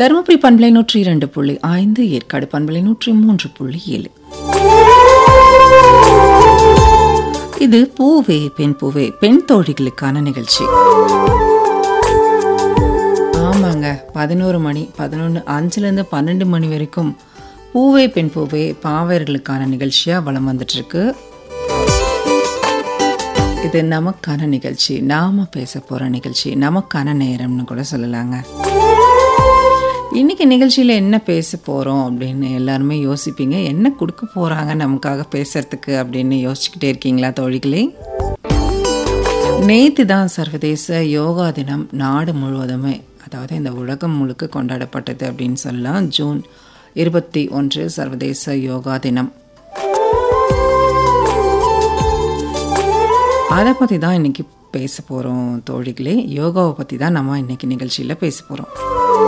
தருமபுரி பண்பலை நூற்றி இரண்டு புள்ளி ஐந்து ஏற்காடு பண்பலை நூற்றி மூன்று புள்ளி ஏழு இது பூவே பெண் பூவே பெண் தோழிகளுக்கான நிகழ்ச்சி ஆமாங்க பதினோரு மணி பதினொன்று அஞ்சுலேருந்து பன்னெண்டு மணி வரைக்கும் பூவே பெண் பூவே பாவையர்களுக்கான நிகழ்ச்சியாக வலம் வந்துட்டு இருக்கு இது நமக்கான நிகழ்ச்சி நாம பேச போற நிகழ்ச்சி நமக்கான நேரம்னு கூட சொல்லலாங்க இன்னைக்கு நிகழ்ச்சியில் என்ன பேச போகிறோம் அப்படின்னு எல்லாருமே யோசிப்பீங்க என்ன கொடுக்க போகிறாங்க நமக்காக பேசுறதுக்கு அப்படின்னு யோசிச்சுக்கிட்டே இருக்கீங்களா தோழிகளே நேற்று தான் சர்வதேச யோகா தினம் நாடு முழுவதுமே அதாவது இந்த உலகம் முழுக்க கொண்டாடப்பட்டது அப்படின்னு சொல்லலாம் ஜூன் இருபத்தி ஒன்று சர்வதேச யோகா தினம் அதை பற்றி தான் இன்னைக்கு பேச போகிறோம் தோழிகளே யோகாவை பற்றி தான் நம்ம இன்னைக்கு நிகழ்ச்சியில் பேச போகிறோம்